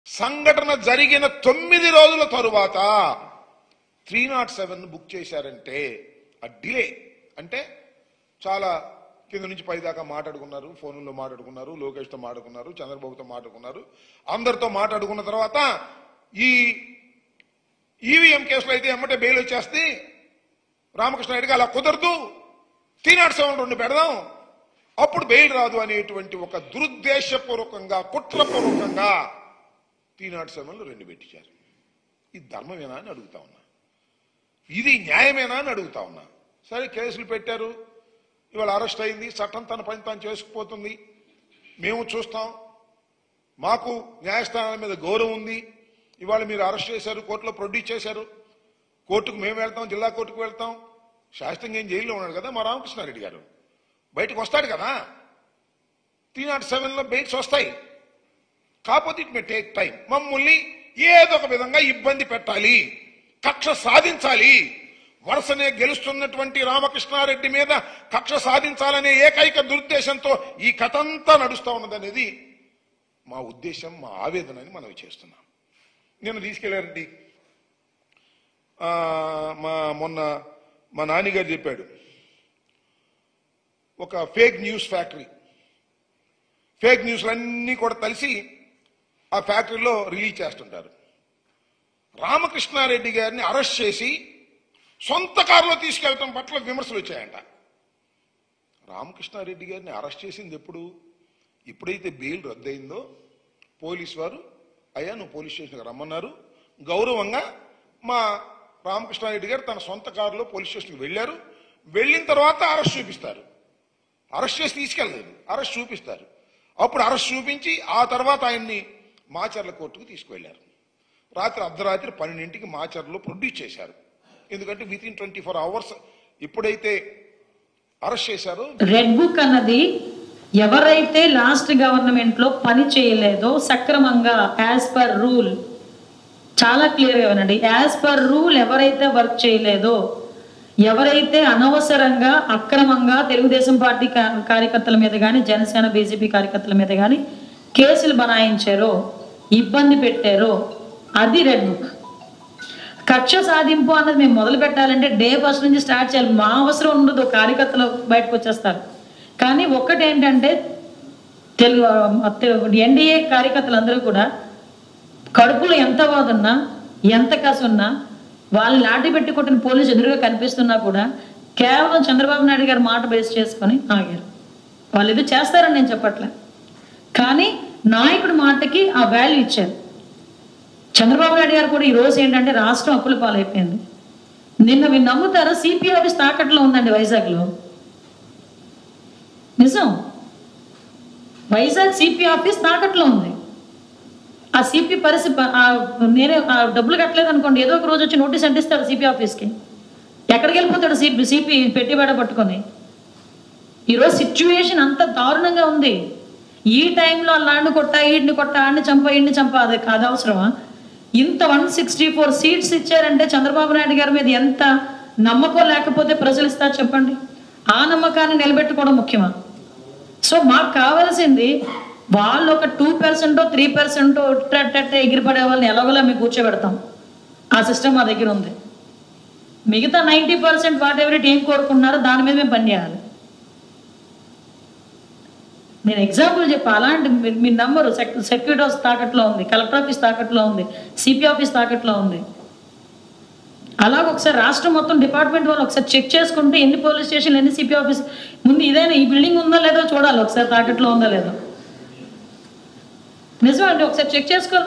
సంఘటన జరిగిన తొమ్మిది రోజుల తరువాత త్రీ నాట్ సెవెన్ బుక్ చేశారంటే ఆ డిలే అంటే చాలా కింద నుంచి పై దాకా మాట్లాడుకున్నారు ఫోన్లో మాట్లాడుకున్నారు లోకేష్తో మాట్లాడుకున్నారు చంద్రబాబుతో మాట్లాడుకున్నారు అందరితో మాట్లాడుకున్న తర్వాత ఈ ఈవీఎం కేసులో అయితే ఎమ్మటే బెయిల్ వచ్చేస్తే రామకృష్ణ రెడ్డికి అలా కుదరదు త్రీ నాట్ సెవెన్ రెండు పెడదాం అప్పుడు బెయిల్ రాదు అనేటువంటి ఒక దురుద్దేశపూర్వకంగా కుట్రపూర్వకంగా త్రీ నాట్ సెవెన్లు రెండు పెట్టించారు ఇది ధర్మమేనా అని అడుగుతా ఉన్నా ఇది న్యాయమేనా అని అడుగుతా ఉన్నా సరే కేసులు పెట్టారు ఇవాళ అరెస్ట్ అయింది చట్టం తన పని తాను చేసుకుపోతుంది మేము చూస్తాం మాకు న్యాయస్థానాల మీద గౌరవం ఉంది ఇవాళ మీరు అరెస్ట్ చేశారు కోర్టులో ప్రొడ్యూస్ చేశారు కోర్టుకు మేము వెళ్తాం జిల్లా కోర్టుకు వెళ్తాం శాస్త్రంగా ఏం జైల్లో ఉన్నాడు కదా మా రామకృష్ణారెడ్డి గారు బయటకు వస్తాడు కదా త్రీ నాట్ సెవెన్లో బెయిల్స్ వస్తాయి కాకపోతే ఇట్ మే టేక్ టైం మమ్మల్ని ఏదో ఒక విధంగా ఇబ్బంది పెట్టాలి కక్ష సాధించాలి వరుసనే గెలుస్తున్నటువంటి రామకృష్ణారెడ్డి మీద కక్ష సాధించాలనే ఏకైక దురుద్దేశంతో ఈ కథ అంతా నడుస్తా ఉన్నదనేది మా ఉద్దేశం మా ఆవేదన అని మనం చేస్తున్నాం నేను తీసుకెళ్ళారండి ఆ, మా మొన్న మా నాన్నగారు చెప్పాడు ఒక ఫేక్ న్యూస్ ఫ్యాక్టరీ ఫేక్ న్యూస్లన్నీ కూడా కలిసి ఆ ఫ్యాక్టరీలో రిలీజ్ చేస్తుంటారు రామకృష్ణారెడ్డి గారిని అరెస్ట్ చేసి సొంత కారులో తీసుకెళ్ళటం పట్ల విమర్శలు వచ్చాయంట రామకృష్ణారెడ్డి గారిని అరెస్ట్ చేసింది ఎప్పుడు ఎప్పుడైతే బెయిల్ రద్దయిందో పోలీస్ వారు అయ్యా నువ్వు పోలీస్ స్టేషన్కి రమ్మన్నారు గౌరవంగా మా రామకృష్ణారెడ్డి గారు తన సొంత కారులో పోలీస్ స్టేషన్కి వెళ్ళారు వెళ్ళిన తర్వాత అరెస్ట్ చూపిస్తారు అరెస్ట్ చేసి తీసుకెళ్ళలేదు అరెస్ట్ చూపిస్తారు అప్పుడు అరెస్ట్ చూపించి ఆ తర్వాత ఆయన్ని మాచర్ల కోర్టుకు తీసుకువెళ్లారు రాత్రి అర్ధరాత్రి పన్నెండింటికి మాచర్లో ప్రొడ్యూస్ చేశారు ఎందుకంటే within twenty four hours ఎప్పుడైతే అరెస్ట్ చేశారో రెడ్ బుక్ అన్నది ఎవరైతే లాస్ట్ గవర్నమెంట్ లో పని చేయలేదో సక్రమంగా యాజ్ పర్ రూల్ చాలా క్లియర్గా వినండి యాజ్ పర్ రూల్ ఎవరైతే వర్క్ చేయలేదో ఎవరైతే అనవసరంగా అక్రమంగా తెలుగుదేశం పార్టీ కా- కార్యకర్తల మీద కానీ జనసేన బీజేపీ కార్యకర్తల మీద కానీ కేసులు బనాయించారో ఇబ్బంది పెట్టారో అది రెడ్ బుక్ కక్ష సాధింపు అన్నది మేము మొదలు పెట్టాలంటే డే ఫస్ట్ నుంచి స్టార్ట్ చేయాలి మా అవసరం ఉండదు కార్యకర్తలు బయటకు వచ్చేస్తారు కానీ ఒక్కటి ఏంటంటే తెలుగు ఎన్డీఏ కార్యకర్తలందరూ కూడా కడుపులో ఎంత బాధ ఉన్నా ఎంత కసి ఉన్నా వాళ్ళని లాఠీ పెట్టి కొట్టిన పోలీసు ఎదురుగా కనిపిస్తున్నా కూడా కేవలం చంద్రబాబు నాయుడు గారి మాట బేస్ చేసుకొని ఆగారు వాళ్ళు ఇది చేస్తారని నేను చెప్పట్లే కానీ నాయకుడి మాటకి ఆ వాల్యూ ఇచ్చారు చంద్రబాబు నాయుడు గారు కూడా ఈ రోజు ఏంటంటే రాష్ట్రం అప్పుల పాలైపోయింది నిన్న మీరు నమ్ముతారా సిపి ఆఫీస్ తాకట్లో ఉందండి వైజాగ్లో నిజం వైజాగ్ సిపి ఆఫీస్ తాకట్లో ఉంది ఆ సిపి పరిస్థితి ప- ఆ నేనే ఆ డబ్బులు కట్టలేదు అనుకోండి ఏదో ఒక రోజు వచ్చి నోటీస్ అంటిస్తాడు సిపి ఆఫీస్కి ఎక్కడికి వెళ్ళిపోతాడు సిపి సిపి పెట్టిబేడ పట్టుకొని ఈరోజు సిచ్యువేషన్ అంత దారుణంగా ఉంది ఈ టైంలో లాండ్ కొట్టా ఈడిని కొట్టా ఆడిని చంపా ఈడిని చంపా అది కాదు అవసరమా ఇంత వన్ సిక్స్టీ ఫోర్ సీట్స్ ఇచ్చారంటే చంద్రబాబు నాయుడు గారి మీద ఎంత నమ్మకం లేకపోతే ప్రజలు ఇస్తారు చెప్పండి ఆ నమ్మకాన్ని నిలబెట్టుకోవడం ముఖ్యమా సో మాకు కావాల్సింది వాళ్ళు ఒక టూ పర్సెంట్ త్రీ పర్సెంట్ ఎగిరిపడే వాళ్ళని ఎలాగోలా మేము కూర్చోబెడతాం ఆ సిస్టమ్ మా దగ్గర ఉంది మిగతా నైంటీ పర్సెంట్ వాట్ ఎవరి ఏం కోరుకుంటున్నారో దాని మీద మేము పనిచేయాలి నేను ఎగ్జాంపుల్ చెప్పా అలాంటి మీ- మీ నంబరు సెక్యూరిటీ ఆఫీస్ తాకట్లో ఉంది కలెక్టర్ ఆఫీస్ తాకట్లో ఉంది సిపి ఆఫీస్ తాకట్లో ఉంది అలాగ ఒకసారి రాష్ట్రం మొత్తం డిపార్ట్మెంట్ వాళ్ళు ఒకసారి చెక్ చేసుకుంటే ఎన్ని పోలీస్ స్టేషన్లు ఎన్ని సిపి ఆఫీస్ ముందు ఇదైనా ఈ బిల్డింగ్ ఉందా లేదో చూడాలి ఒకసారి తాకట్లో ఉందా లేదో నిజం అండి ఒకసారి చెక్ చేసుకోవాలి